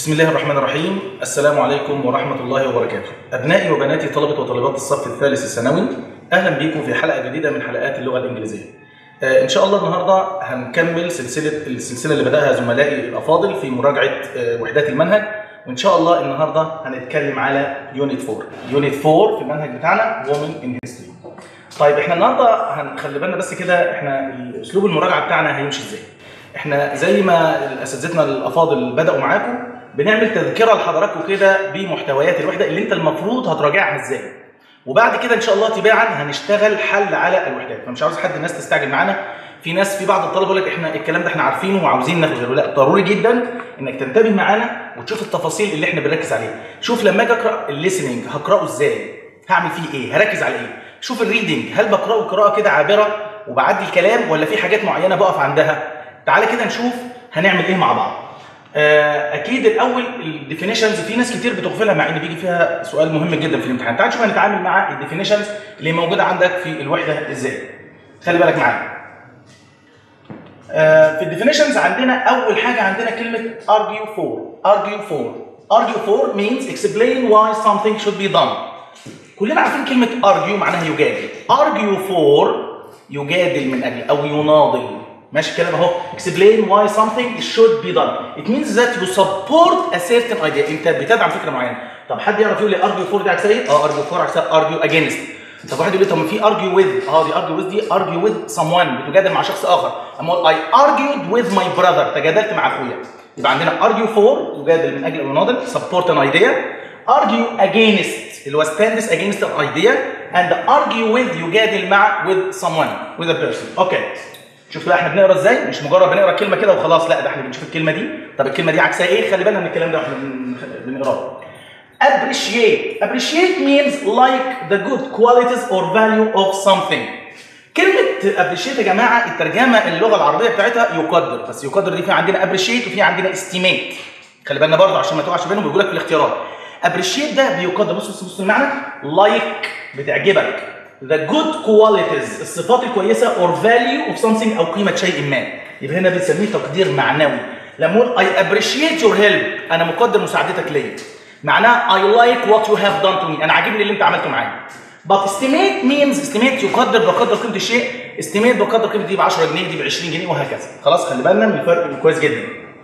بسم الله الرحمن الرحيم السلام عليكم ورحمة الله وبركاته أبنائي وبناتي طلبة وطالبات الصف الثالث الثانوي أهلا بكم في حلقة جديدة من حلقات اللغة الإنجليزية آه، إن شاء الله النهاردة هنكمل سلسلة السلسلة اللي بدأها زملائي الأفاضل في مراجعة آه، وحدات المنهج وإن شاء الله النهاردة هنتكلم على يونت 4 يونت 4 في المنهج بتاعنا Women in History طيب احنا النهارده هنخلي بالنا بس كده احنا اسلوب المراجعه بتاعنا هيمشي ازاي احنا زي ما اساتذتنا الافاضل بداوا معاكم بنعمل تذكره لحضراتكم كده بمحتويات الوحده اللي انت المفروض هتراجعها ازاي وبعد كده ان شاء الله تباعا هنشتغل حل على الوحدات فمش عاوز حد الناس تستعجل معانا في ناس في بعض الطلبه يقول لك احنا الكلام ده احنا عارفينه وعاوزين ناخد غيره لا ضروري جدا انك تنتبه معانا وتشوف التفاصيل اللي احنا بنركز عليها شوف لما اجي اقرا الليسننج هقراه ازاي هعمل فيه ايه هركز على ايه شوف الريدنج هل بقراه قراءه كده عابره وبعدي الكلام ولا في حاجات معينه بقف عندها تعالى كده نشوف هنعمل ايه مع بعض آه، اكيد الاول الديفينيشنز في ناس كتير بتغفلها مع ان بيجي فيها سؤال مهم جدا في الامتحان تعال نشوف هنتعامل مع الديفينيشنز اللي موجوده عندك في الوحده ازاي خلي بالك معايا آه، في الديفينيشنز عندنا اول حاجه عندنا كلمه argue for argue for argue for means explain why something should be done كلنا عارفين كلمه argue معناها يجادل argue for يجادل من اجل او يناضل ماشي الكلام اهو explain why something should be done it means that you support a certain idea انت بتدعم فكره معينه طب حد يعرف يقول لي argue for دي عكسها ايه اه argue for عكسها argue against طب واحد يقول لي طب ما في argue with اه دي argue with دي argue with someone بتجادل مع شخص اخر اما اقول I argued with my brother تجادلت مع اخويا يبقى عندنا argue for تجادل من اجل او يناضل support an idea argue against اللي هو stands against an idea and argue with يجادل مع with someone with a person اوكي شوف بقى احنا بنقرا ازاي مش مجرد بنقرا كلمه كده وخلاص لا ده احنا بنشوف الكلمه دي طب الكلمه دي عكسها ايه خلي بالنا من الكلام ده واحنا بن- بنقراه appreciate appreciate means like the good qualities or value of something كلمة appreciate يا جماعة الترجمة اللغة العربية بتاعتها يقدر بس يقدر دي في عندنا appreciate وفي عندنا estimate خلي بالنا برضه عشان ما تقعش بينهم بيقول لك في الاختيارات appreciate ده بيقدر بص بص بص المعنى like بتعجبك the good qualities الصفات الكويسة or value of something أو قيمة شيء ما يبقى هنا بنسميه تقدير معنوي لما اقول I appreciate your help أنا مقدر مساعدتك ليا معناها I like what you have done to me أنا عاجبني اللي أنت عملته معايا but estimate means estimate يقدر بقدر قيمة الشيء estimate بقدر قيمة دي ب 10 جنيه دي ب 20 جنيه وهكذا خلاص خلي بالنا من الفرق كويس جدا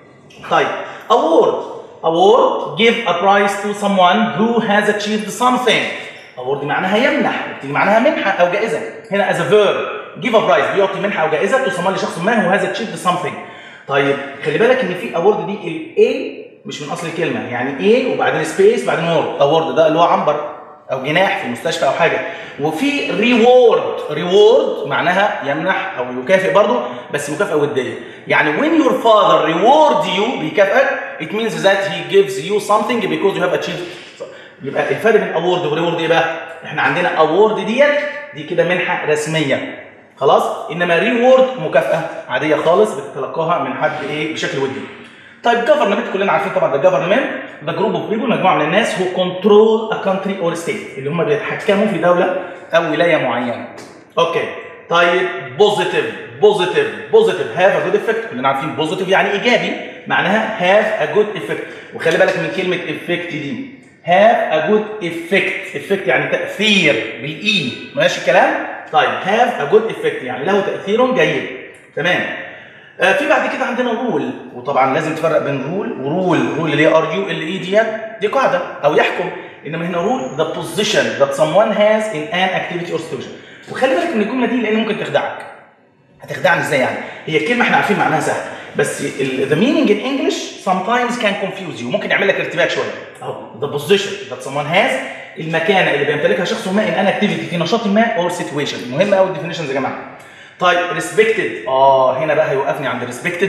طيب award award give a prize to someone who has achieved something award معناها يمنح بتيجي معناها منحة أو جائزة هنا as a verb give a prize بيعطي منحة أو جائزة to someone لشخص ما who has achieved something طيب خلي بالك ان في award دي ال A مش من اصل الكلمه يعني A وبعدين سبيس بعدين award award ده اللي هو عنبر او جناح في مستشفى او حاجه وفي ريورد ريورد معناها يمنح او يكافئ برضه بس مكافاه وديه يعني when your father reward you بيكافئك it means that he gives you something because you have achieved يبقى الفرق بين award وريورد ايه بقى؟ احنا عندنا award ديت دي كده منحه رسميه خلاص انما ريورد مكافاه عاديه خالص بتتلقاها من حد ايه بشكل ودي طيب جفرمنت كلنا عارفين طبعا ده جفرمنت ده جروب اوف بيبول مجموعه من الناس هو كنترول ا كونتري اور ستيت اللي هم بيتحكموا في دوله او ولايه معينه اوكي طيب بوزيتيف بوزيتيف بوزيتيف هاف ا جود افكت كلنا عارفين بوزيتيف يعني ايجابي معناها هاف ا جود افكت وخلي بالك من كلمه افكت دي هاف ا جود افكت افكت يعني تاثير بالاي ماشي الكلام طيب هاف ا جود افكت يعني له تاثير جيد تمام آه، في بعد كده عندنا رول وطبعا لازم تفرق بين رول ورول رول اللي هي ار يو ال اي ديت دي قاعده او يحكم انما هنا رول ذا بوزيشن ذات someone has in an activity or situation وخلي بالك من الجمله دي لان ممكن تخدعك هتخدعني ازاي يعني هي الكلمه احنا عارفين معناها سهل بس ذا meaning in English sometimes can confuse you ممكن يعمل لك ارتباك شويه اهو the position that someone has المكانه اللي بيمتلكها شخص ما in an activity في نشاط ما or situation مهم قوي الديفينيشنز يا جماعه طيب respected اه هنا بقى هيوقفني عند respected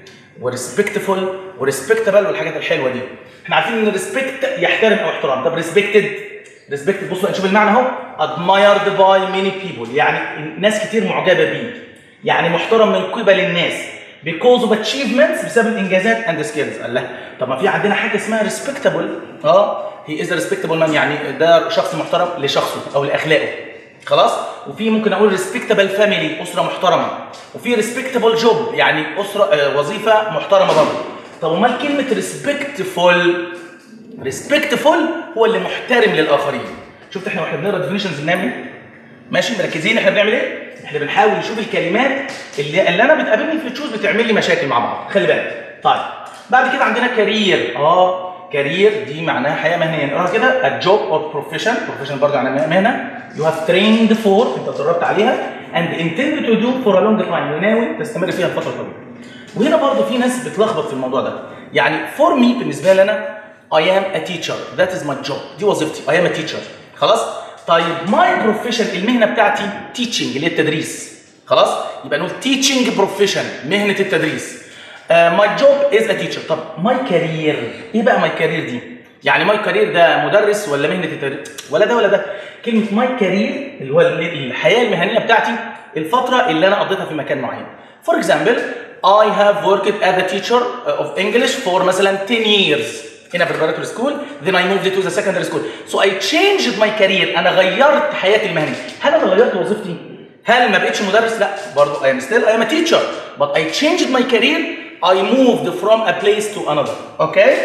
وريسبكتفول وريسبكتبل والحاجات الحلوه دي احنا عارفين ان ريسبكت يحترم او احترام طب ريسبكتد ريسبكتد بصوا نشوف المعنى اهو admired by many people يعني ناس كتير معجبه بيه يعني محترم من قبل الناس because of achievements بسبب الانجازات and skills قال لا طب ما في عندنا حاجه اسمها respectable اه هي از respectable man يعني ده شخص محترم لشخصه او لاخلاقه خلاص وفي ممكن اقول ريسبكتبل فاميلي اسره محترمه وفي ريسبكتبل جوب يعني اسره آه، وظيفه محترمه برضه طب امال كلمه ريسبكتفول ريسبكتفول هو اللي محترم للاخرين شفت احنا واحنا بنقرا ديفينيشنز بنعمل ايه ماشي مركزين احنا بنعمل ايه احنا بنحاول نشوف الكلمات اللي, اللي انا بتقابلني في التشوز بتعمل لي مشاكل مع بعض خلي بالك طيب بعد كده عندنا كارير اه كارير دي معناها حياه مهنيه نقراها كده a job or profession profession برضه يعني مهنه you have trained for انت اتدربت عليها and intended to do for a long time وناوي تستمر فيها لفتره طويله وهنا برضه في ناس بتلخبط في الموضوع ده يعني for me بالنسبه لي انا I am a teacher that is my job دي وظيفتي I am a teacher خلاص طيب my profession المهنه بتاعتي teaching اللي هي التدريس خلاص يبقى نقول teaching profession مهنه التدريس ماي جوب از ا تيتشر طب ماي كارير ايه بقى ماي كارير دي يعني ماي كارير ده مدرس ولا مهنه التدريس ولا ده ولا ده كلمه ماي كارير اللي هو الحياه المهنيه بتاعتي الفتره اللي انا قضيتها في مكان معين فور اكزامبل I have worked as a teacher of English for مثلا 10 years هنا في البريبراتوري سكول then I moved to the secondary school so I changed my career انا غيرت حياتي المهنيه هل انا غيرت وظيفتي هل ما بقتش مدرس لا برضه I am still I am a teacher but I changed my career I moved from a place to another اوكي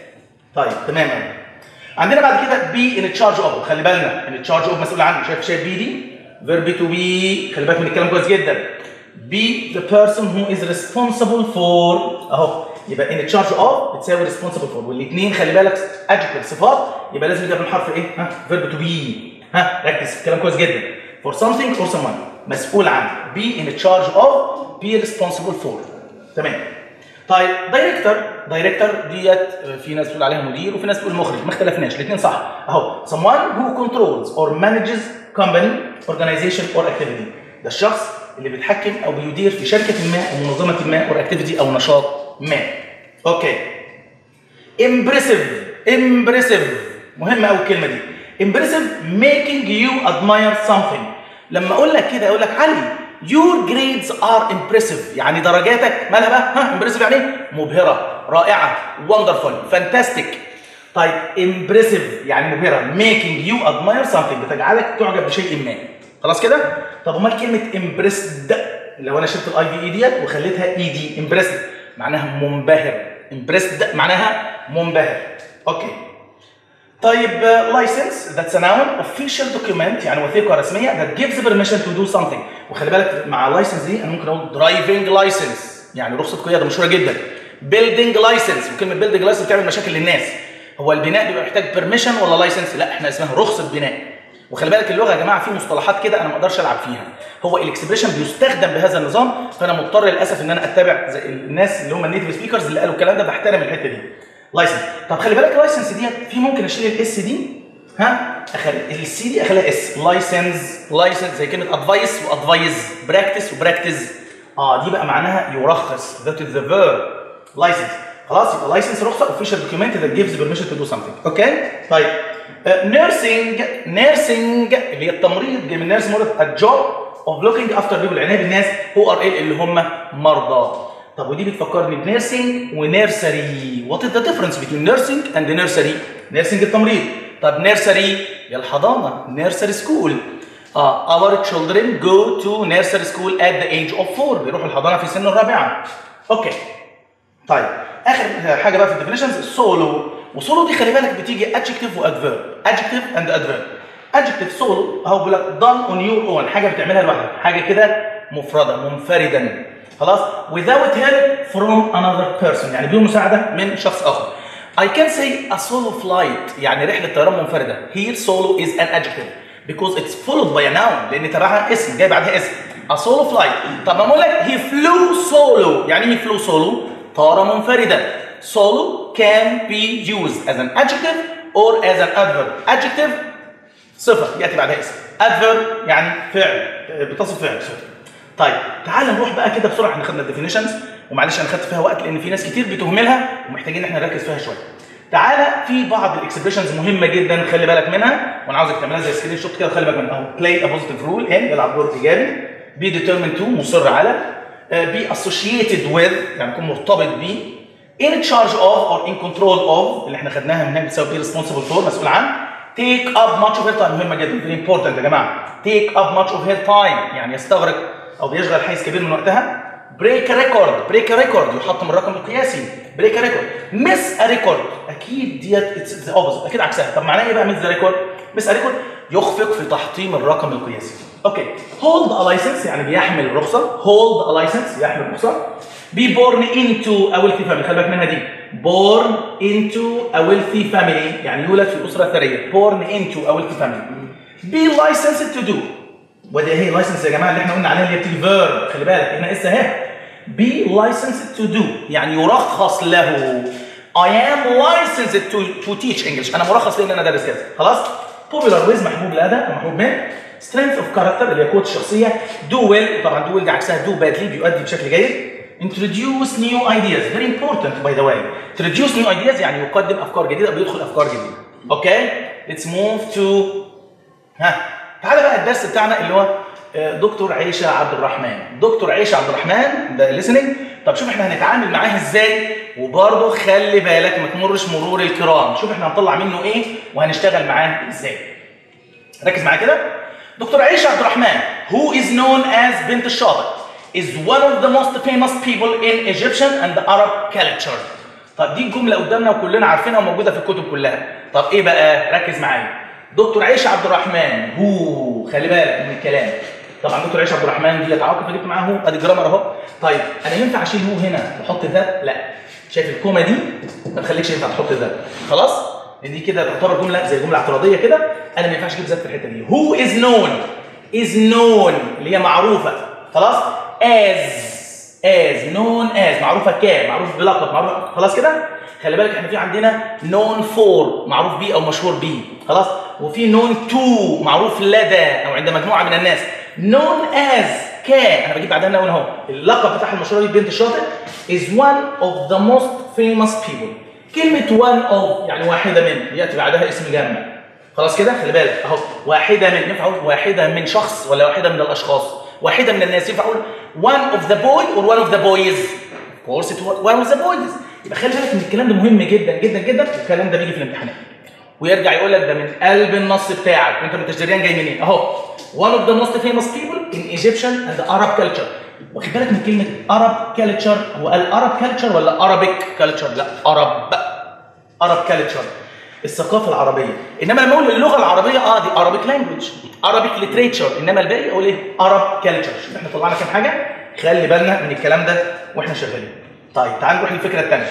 طيب تمام أوي. عندنا بعد كده be in charge of خلي بالنا in charge of مسؤول عنه شايف شايف بي دي verb to be خلي بالك من الكلام كويس جدا be the person who is responsible for اهو يبقى in charge of بتساوي responsible for والاثنين خلي بالك adjective صفات يبقى لازم يبقى بالحرف ايه ها verb to be ها ركز في الكلام كويس جدا for something or someone مسؤول عنه be in charge of be responsible for تمام طيب دايركتور دايركتور ديت في ناس بتقول عليها مدير وفي ناس بتقول مخرج ما اختلفناش الاثنين صح اهو someone who controls or manages company organization or activity ده الشخص اللي بيتحكم او بيدير في شركه ما او منظمه ما or activity او نشاط ما اوكي impressive impressive مهمه قوي الكلمه دي impressive making you admire something لما اقول لك كده اقول لك علي your grades are impressive يعني درجاتك مالها بقى ها impressive يعني ايه مبهره رائعه wonderful fantastic طيب impressive يعني مبهره making you admire something بتجعلك تعجب بشيء ما خلاص كده طب امال كلمه impressed لو انا شلت الاي في اي ديت وخليتها اي دي impressed معناها منبهر impressed معناها منبهر اوكي طيب لايسنس ذاتس ناون اوفيشال دوكيومنت يعني وثيقه رسميه that gives permission to do something وخلي بالك مع اللايسنس دي انا ممكن اقول درايفنج لايسنس يعني رخصه قياده مشهوره جدا بيلدينج لايسنس وكلمه بيلدينج لايسنس بتعمل مشاكل للناس هو البناء بيبقى محتاج بيرميشن ولا لايسنس لا احنا اسمها رخصه بناء وخلي بالك اللغه يا جماعه في مصطلحات كده انا ما اقدرش العب فيها هو الاكسبريشن بيستخدم بهذا النظام فانا مضطر للاسف ان انا اتبع زي الناس اللي هم النيتيف سبيكرز اللي قالوا الكلام ده بحترم الحته دي لايسنس طب خلي بالك اللايسنس ديت في ممكن اشيل الاس دي ها اخلي السي دي اخليها اس لايسنس لايسنس زي كلمه ادفايس وادفايز براكتس وبراكتس اه دي بقى معناها يرخص ذات از ذا فيرب لايسنس خلاص يبقى لايسنس رخصه اوفيشال دوكيومنت ذات جيفز بيرميشن تو دو سمثينج اوكي طيب نيرسينج نيرسينج اللي هي التمريض جاي من نيرس مرض الجوب اوف لوكينج افتر بيبل العنايه بالناس هو ار ال اللي هم مرضى طب ودي بتفكرني بنيرسينج ونيرسري وات از ذا ديفرنس بين نيرسينج اند نيرسري نيرسينج التمريض طب نيرسري يا الحضانه نيرسري سكول اه our children go to nursery school at the age of 4 بيروحوا الحضانه في سن الرابعه اوكي طيب اخر حاجه بقى في الديفينيشنز سولو وسولو دي خلي بالك بتيجي adjective وادفيرب adjective and adverb adjective سولو اهو بيقول لك done on your own حاجه بتعملها لوحدك حاجه كده مفرده منفردا خلاص without help from another person يعني بدون مساعده من شخص اخر I can say a solo flight يعني رحله طيران منفرده here solo is an adjective because it's followed by a noun لان تبعها اسم جاي بعدها اسم a solo flight طب ما اقول لك he flew solo يعني ايه flew solo طار منفردا solo can be used as an adjective or as an adverb adjective صفه ياتي بعدها اسم adverb يعني فعل بتصف فعل صفه طيب تعال نروح بقى كده بسرعه احنا خدنا الديفينيشنز ومعلش انا خدت فيها وقت لان في ناس كتير بتهملها ومحتاجين ان احنا نركز فيها شويه. تعالى في بعض الاكسبريشنز مهمه جدا خلي بالك منها وانا عاوزك تعملها زي سكرين شوت كده وخلي بالك منها اهو بلاي ا بوزيتيف رول ان يلعب دور ايجابي بي ديترمين تو مصر على بي اسوشيتد وذ يعني يكون مرتبط بيه in charge of or in control of اللي احنا خدناها من هنا بتساوي be responsible for مسؤول عن take up much of her time مهمه جدا very important يا جماعه take up much of her time يعني يستغرق او بيشغل حيز كبير من وقتها بريك ريكورد بريك ريكورد يحطم الرقم القياسي بريك ريكورد مس ريكورد اكيد ديت اتس اوبوزيت اكيد عكسها طب معناها ايه بقى مس ريكورد مس ريكورد يخفق في تحطيم الرقم القياسي اوكي هولد ا لايسنس يعني بيحمل الرخصه هولد ا لايسنس يحمل الرخصه بي بورن انتو ا ويلثي فاميلي خلي بالك منها دي بورن انتو ا ويلثي فاميلي يعني يولد في اسره ثريه بورن انتو ا ويلثي فاميلي بي لايسنس تو دو ودي هي لايسنس يا جماعه اللي احنا قلنا عليها اللي هي بتيجي فيرب خلي بالك احنا لسه اهي بي لايسنس تو دو يعني يرخص له I am licensed to, to teach English انا مرخص لان انا دارس كذا خلاص popular with محبوب لدى محبوب من strength of character اللي هي قوه الشخصيه do well طبعا do well دي عكسها do badly بيؤدي بشكل جيد introduce new ideas very important by the way introduce new ideas يعني يقدم افكار جديده او يدخل افكار جديده اوكي let's move to ها تعالى بقى الدرس بتاعنا اللي هو دكتور عيشه عبد الرحمن دكتور عيشه عبد الرحمن ده listening طب شوف احنا هنتعامل معاه ازاي وبرضه خلي بالك ما تمرش مرور الكرام شوف احنا هنطلع منه ايه وهنشتغل معاه ازاي ركز معايا كده دكتور عيشه عبد الرحمن who is known as بنت الشاطئ is one of the most famous people in Egyptian and Arab culture طب دي الجمله قدامنا وكلنا عارفينها وموجوده في الكتب كلها طب ايه بقى ركز معايا دكتور عيشه عبد الرحمن هو خلي بالك من الكلام طبعا دكتور عيشه عبد الرحمن دي عاقب فجبت معاه هو ادي جرامر اهو طيب انا ينفع اشيل هو هنا واحط ذا لا شايف الكومه دي ما تخليكش ينفع تحط ذا خلاص لان دي كده تعتبر جمله زي جمله اعتراضيه كده انا ما ينفعش اجيب ذات في الحته دي هو از نون از نون اللي هي معروفه خلاص از از نون از معروفه ك معروف بلقب معروف خلاص كده خلي بالك احنا في عندنا نون فور معروف بيه او مشهور بيه خلاص وفي نون تو معروف لدى او عند مجموعه من الناس نون از ك انا بجيب بعدها نون اهو اللقب بتاعها المشهور دي بنت الشاطئ is one of the most famous people كلمة one of يعني واحدة من يأتي بعدها اسم جمع خلاص كده خلي بالك اهو واحدة من ينفع اقول واحدة من شخص ولا واحدة من الأشخاص واحدة من الناس ينفع اقول one of the boy or one of the boys of course it was one of the boys يبقى خلي بالك ان الكلام ده مهم جدا جدا جدا والكلام ده بيجي في الامتحانات ويرجع يقول لك ده من قلب النص بتاعك وانت من تشجيريان جاي منين اهو one of the most famous people in Egyptian and Arab culture واخد بالك من كلمة Arab culture هو قال Arab culture ولا Arabic culture لا Arab Arab culture الثقافة العربية انما لما اقول اللغة العربية اه دي Arabic language Arabic literature انما الباقي اقول ايه Arab culture شوف احنا طلعنا كام حاجة خلي بالنا من الكلام ده واحنا شغالين طيب تعال نروح للفكرة الثانية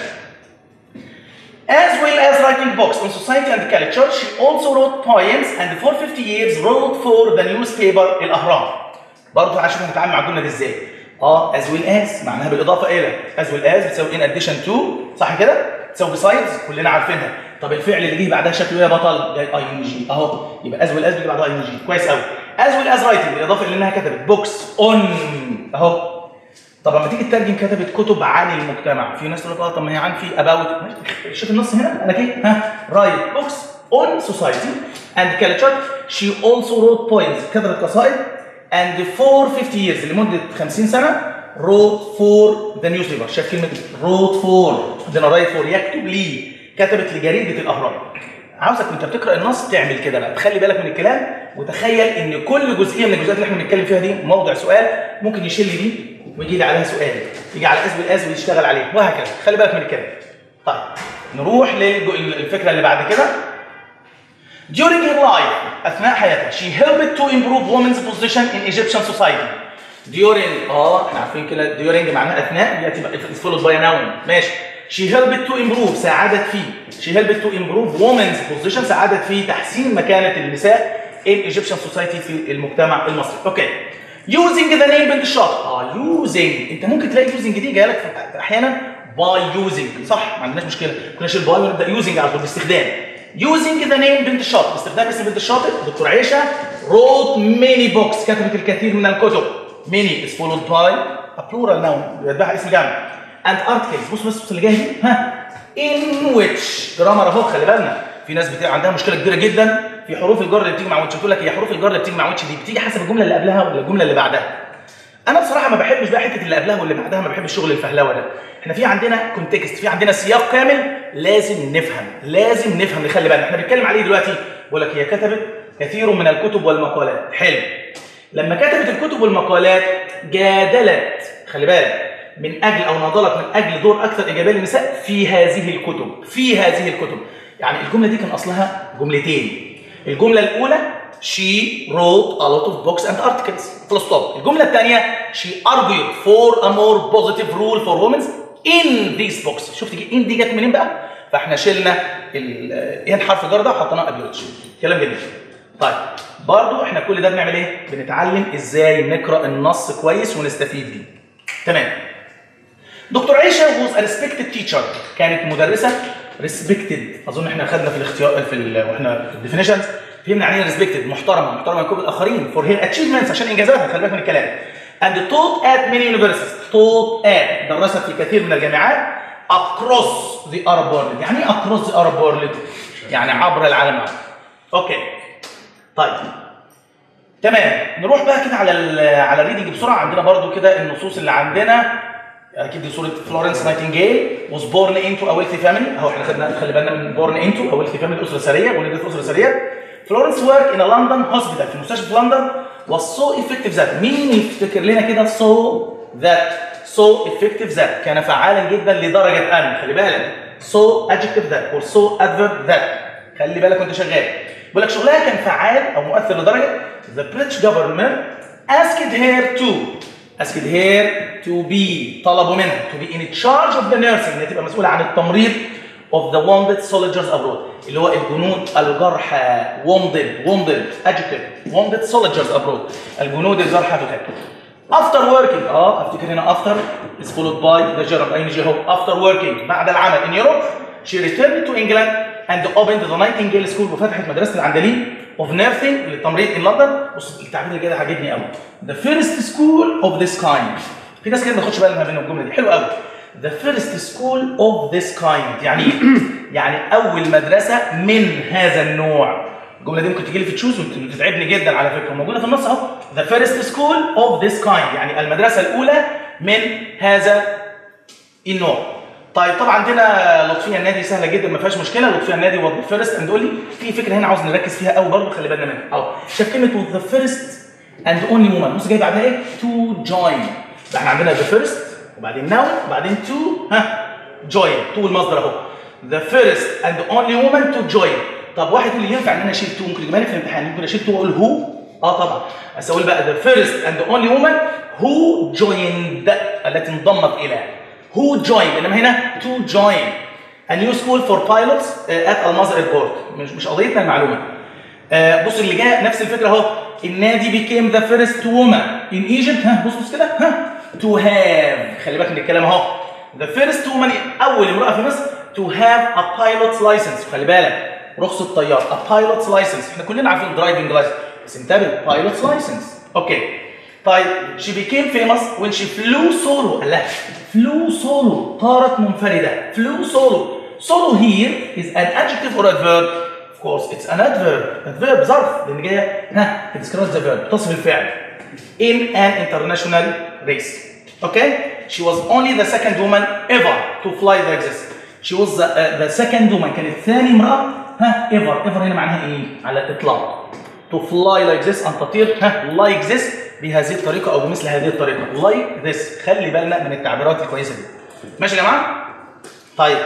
As well as writing books on society and culture, she also wrote poems and for 50 years wrote for the newspaper الأهرام. برضه عشان نتعامل مع الجملة دي ازاي؟ اه as well as معناها بالإضافة إلى as well as بتساوي in addition to صح كده؟ بتساوي besides كلنا عارفينها. طب الفعل اللي جه بعدها شكله ايه يا بطل؟ جاي اي ان جي اهو يبقى as well as بيجي بعدها اي ان جي كويس قوي. as well as writing بالإضافة إلى إنها كتبت books on اهو طب لما تيجي تترجم كتبت كتب عن المجتمع في ناس تقول لك اه طب ما هي عن في اباوت شوف النص هنا انا كده ها رايت بوكس اون سوسايتي اند كالتشر شي اولسو روت بوينتس كتبت قصائد اند فور 50 years لمده 50 سنه روت فور ذا نيوز بيبر شايف كلمه روت فور عندنا رايت فور يكتب لي كتبت لجريده الاهرام عاوزك وانت بتقرا النص تعمل كده بقى تخلي بالك من الكلام وتخيل ان كل جزئيه من الجزئيات اللي احنا بنتكلم فيها دي موضع سؤال ممكن يشيل لي دي ويجي لي عليها سؤال يجي على اس بالاس ويشتغل عليه وهكذا خلي بالك من الكلام طيب نروح للفكره اللي بعد كده During her life أثناء حياتها she helped to improve women's position in Egyptian society. During اه احنا عارفين كده during معناها أثناء دي هتبقى it's followed by a noun ماشي. She helped to improve ساعدت في she helped to improve women's position ساعدت في تحسين مكانة النساء in Egyptian society في المجتمع المصري. اوكي. using the name بنت الشاطئ اه using انت ممكن تلاقي using دي جايه لك احيانا by using صح ما عندناش مشكله كنا نشيل by ونبدا using على طول باستخدام using the name بنت الشاطئ باستخدام اسم بنت الشاطئ دكتور عيشه wrote many books كتبت الكثير من الكتب many is followed by a plural noun يتبعها اسم جمع and articles بص بص بص اللي جاي دي ها in which جرامر اهو خلي بالنا في ناس بتاع عندها مشكله كبيره جدا في حروف الجر اللي بتيجي مع ويتش تقول لك هي حروف الجر اللي بتيجي مع ويتش دي بتيجي حسب الجمله اللي قبلها ولا الجمله اللي بعدها انا بصراحه ما بحبش بقى حته اللي قبلها واللي بعدها ما بحبش الشغل الفهلوه ده احنا في عندنا كونتكست في عندنا سياق كامل لازم نفهم لازم نفهم نخلي بالنا احنا بنتكلم عليه دلوقتي بقول لك هي كتبت كثير من الكتب والمقالات حلو لما كتبت الكتب والمقالات جادلت خلي بالك من اجل او ناضلت من اجل دور اكثر ايجابيه للنساء في هذه الكتب في هذه الكتب يعني الجمله دي كان اصلها جملتين الجمله الاولى she wrote a lot of books and articles full stop الجمله الثانيه she argued for a more positive rule for women in these books شفت دي ان دي جت منين بقى فاحنا شلنا ان حرف جر ده وحطيناه قبل اتش كلام جميل طيب برضو احنا كل ده بنعمل ايه بنتعلم ازاي نقرا النص كويس ونستفيد بيه تمام دكتور عيشه was a respected teacher كانت مدرسه respected اظن احنا خدنا في الاختيار في ال... واحنا في الديفينيشنز فهمنا يعني ايه respected محترمه محترمه من كل الاخرين for her achievements عشان انجازاتها خلي بالك من الكلام and taught at many universities taught at درست في كثير من الجامعات across the Arab world يعني ايه across the Arab world يعني عبر العالم العربي اوكي طيب تمام نروح بقى كده على ال على الريدنج بسرعه عندنا برضو كده النصوص اللي عندنا اكيد دي صوره فلورنس نايتنجيل was born into a wealthy family اهو احنا خدنا خلي بالنا من born into a wealthy family اسره ثريه ولدت في اسره ثريه فلورنس work in a London hospital في مستشفى في لندن was so effective that مين يفتكر لنا كده so that so effective that كان فعالا جدا لدرجه ان خلي بالك so adjective that or so adverb that خلي بالك وانت شغال بيقول لك شغلها كان فعال او مؤثر لدرجه the British government asked her to asked her to be طلبوا منها to be in charge of the nursing انها تبقى مسؤوله عن التمريض of the wounded soldiers abroad اللي هو الجنود الجرحى wounded wounded adjective wounded soldiers abroad الجنود الجرحى في الخارج after working اه افتكر هنا after is followed by the gerund ing هو after working بعد العمل in Europe she returned to England and opened the Nightingale School وفتحت مدرسه العندلين of nursing للتمريض in London بص التعبير اللي كده عاجبني قوي the first school of this kind في ناس كده ما تاخدش بالها من الجمله دي حلوه قوي the first school of this kind يعني ايه؟ يعني اول مدرسه من هذا النوع الجمله دي ممكن تجي لي في تشوز وتتعبني جدا على فكره موجوده في النص اهو the first school of this kind يعني المدرسه الاولى من هذا النوع طيب طبعا عندنا لطفيه النادي سهله جدا ما فيهاش مشكله لطفيه النادي وذ فيرست اند لي في فكره هنا عاوز نركز فيها قوي برضه خلي بالنا منها اهو شايف كلمه وذ فيرست اند اونلي مومنت بص جاي بعدها ايه تو جوين احنا عندنا ذا فيرست وبعدين ناو وبعدين تو ها جوين تو المصدر اهو ذا فيرست اند اونلي وومن تو جوين طب واحد يقول لي ينفع ان انا اشيل تو ممكن يجيبها لي في الامتحان ممكن اشيل تو واقول هو اه طبعا بس اقول بقى ذا فيرست اند اونلي وومن هو جويند التي انضمت الى who joined انما هنا to join a new school for pilots uh, at Almaz Airport مش مش قضيتنا المعلومه uh, بص اللي جاء نفس الفكره اهو النادي became the first woman in Egypt ها بص بص كده ها to have خلي بالك من الكلام اهو the first woman اول امراه في مصر to have a pilot's license خلي بالك رخصه طيار a pilot's license احنا كلنا عارفين driving license بس انتبه pilot's license اوكي طيب she became famous when she flew solo قال لها flew solo طارت منفردة flew solo solo here is an adjective or adverb of course it's an adverb adverb ظرف لان جايه ها it describes the verb تصف الفعل in an international race okay she was only the second woman ever to fly the exist she was the, uh, the second woman كانت ثاني امرأة ها ever ever هنا معناها ايه على الاطلاق to fly like this ان تطير ها like this بهذه الطريقه او بمثل هذه الطريقه like this خلي بالنا من التعبيرات الكويسه دي ماشي يا جماعه طيب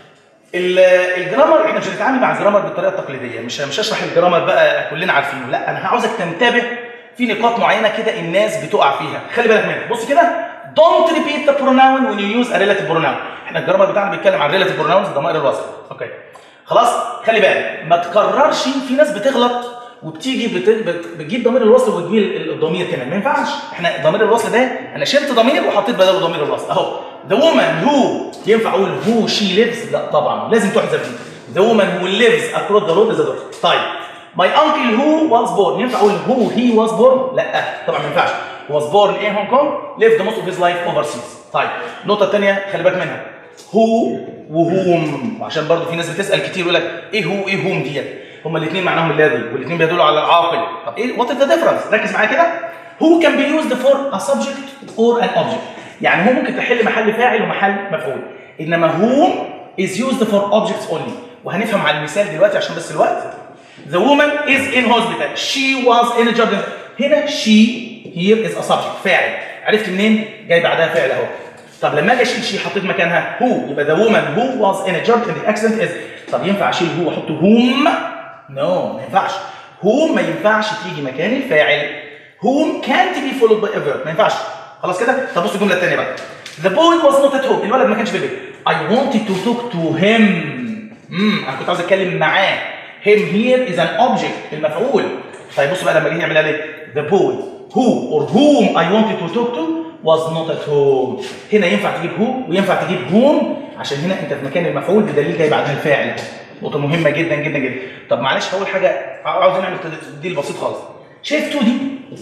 الجرامر احنا مش هنتعامل مع الجرامر بالطريقه التقليديه مش مش هشرح الجرامر بقى كلنا عارفينه لا انا عاوزك تنتبه في نقاط معينه كده الناس بتقع فيها خلي بالك منها بص كده don't repeat the pronoun when you use a relative pronoun احنا الجرامر بتاعنا بيتكلم عن relative pronouns ضمائر الوصف اوكي خلاص خلي بالك ما تكررش في ناس بتغلط وبتيجي بت... بت... بتجيب ضمير الوصل وتجيب الضمير كمان ما ينفعش احنا ضمير الوصل ده انا شلت ضمير وحطيت بداله ضمير الوصل اهو the woman who ينفع اقول who she lives لا طبعا لازم تحذف دي the woman who lives across the road is a daughter طيب my uncle who was born ينفع اقول who he was born لا طبعا ما ينفعش was born in Hong Kong lived most of his life overseas طيب النقطه الثانيه خلي بالك منها who وهوم عشان برضو في ناس بتسال كتير يقول لك ايه هو ايه هوم ديت هما الاثنين معناهم الذي والاثنين بيدلوا على العاقل طب ايه وات ذا ديفرنس ركز معايا كده who can be used for a subject or an object يعني هو ممكن تحل محل فاعل ومحل مفعول انما whom is used for objects only وهنفهم على المثال دلوقتي عشان بس الوقت the woman is in hospital she was in a job هنا she here is a subject فاعل عرفت منين جاي بعدها فعل اهو طب لما اجي اشيل شي حطيت مكانها هو يبقى the woman who was injured in the accident is طب ينفع اشيل هو واحط whom نو no, ما ينفعش whom ما ينفعش تيجي مكان الفاعل whom can't be followed by a verb ما ينفعش خلاص كده طب بص الجمله الثانيه بقى the boy was not at home الولد ما كانش في البيت I wanted to talk to him امم انا كنت عاوز اتكلم معاه him here is an object المفعول طيب بص بقى لما جه يعمل عليه the boy who or whom I wanted to talk to was not at home هنا ينفع تجيب who وينفع تجيب whom عشان هنا انت في مكان المفعول بدليل جاي بعدها الفاعل نقطة مهمة جدا جدا جدا طب معلش أول حاجة عاوز نعمل تبديل بسيط خالص شايف تو دي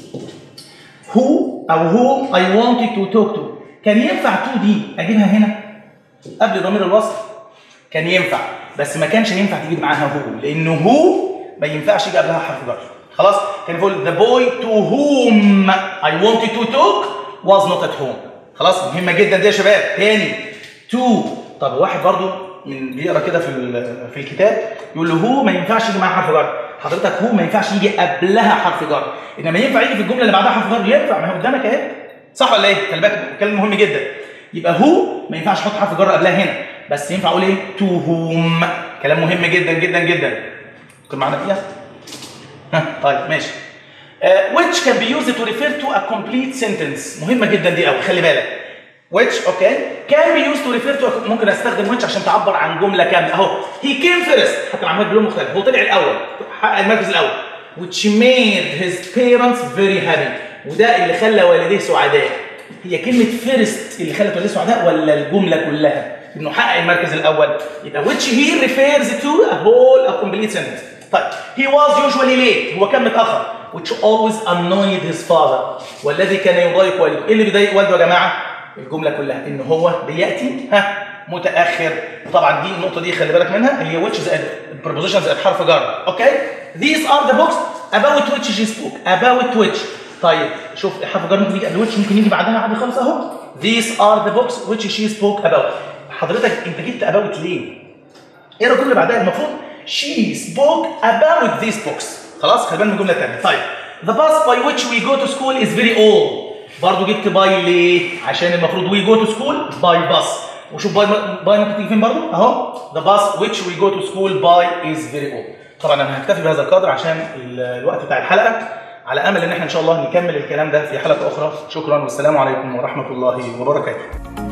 who أو who I wanted to talk to كان ينفع تو دي أجيبها هنا قبل ضمير الوصف كان ينفع بس ما كانش ينفع تجيب معاها هو لأنه هو ما ينفعش يجي قبلها حرف جر خلاص كان يقول the boy to whom I wanted to talk was not at home خلاص مهمة جدا دي يا شباب تاني to طب واحد برضو من بيقرا كده في في الكتاب يقول له هو ما ينفعش يجي معاه حرف جر حضرتك هو ما ينفعش يجي قبلها حرف جر انما ينفع يجي في الجمله اللي بعدها حرف جر ينفع ما هو قدامك اهي صح ولا ايه خلي بالك كلام مهم جدا يبقى هو ما ينفعش احط حرف جر قبلها هنا بس ينفع اقول ايه تو هوم كلام مهم جدا جدا جدا ممكن معانا فيها ها طيب ماشي uh, which can be used to refer to a complete sentence مهمه جدا دي قوي خلي بالك which اوكي can be used to refer to ممكن استخدم which عشان تعبر عن جمله كامله اهو he came first حتى العمليه بلون مختلف هو طلع الاول حقق المركز الاول which made his parents very happy وده اللي خلى والديه سعداء هي كلمه first اللي خلت والديه سعداء ولا الجمله كلها انه حقق المركز الاول يبقى which he refers to a whole a complete sentence طيب he was usually late هو كان متاخر which always annoyed his father والذي كان يضايق والده ايه اللي بيضايق والده يا جماعه الجمله كلها ان هو بياتي ها متاخر طبعا دي النقطه دي خلي بالك منها اللي هي which زائد preposition زائد حرف جر اوكي these are the books about which she spoke about which طيب شوف حرف جر ممكن يجي قبل which ممكن يجي بعدها عادي خالص اهو these are the books which she spoke about حضرتك انت جبت about ليه؟ ايه الجمله اللي بعدها المفروض she spoke about these books خلاص خلي بالك من الجمله الثانيه طيب the bus by which we go to school is very old برضه جبت باي ليه؟ عشان المفروض وي جو تو سكول باي باص وشوف باي باي ممكن تيجي فين برضه؟ اهو ذا باص which we go to school by is very old. طبعا انا هكتفي بهذا القدر عشان الوقت بتاع الحلقه على امل ان احنا ان شاء الله نكمل الكلام ده في حلقه اخرى شكرا والسلام عليكم ورحمه الله وبركاته.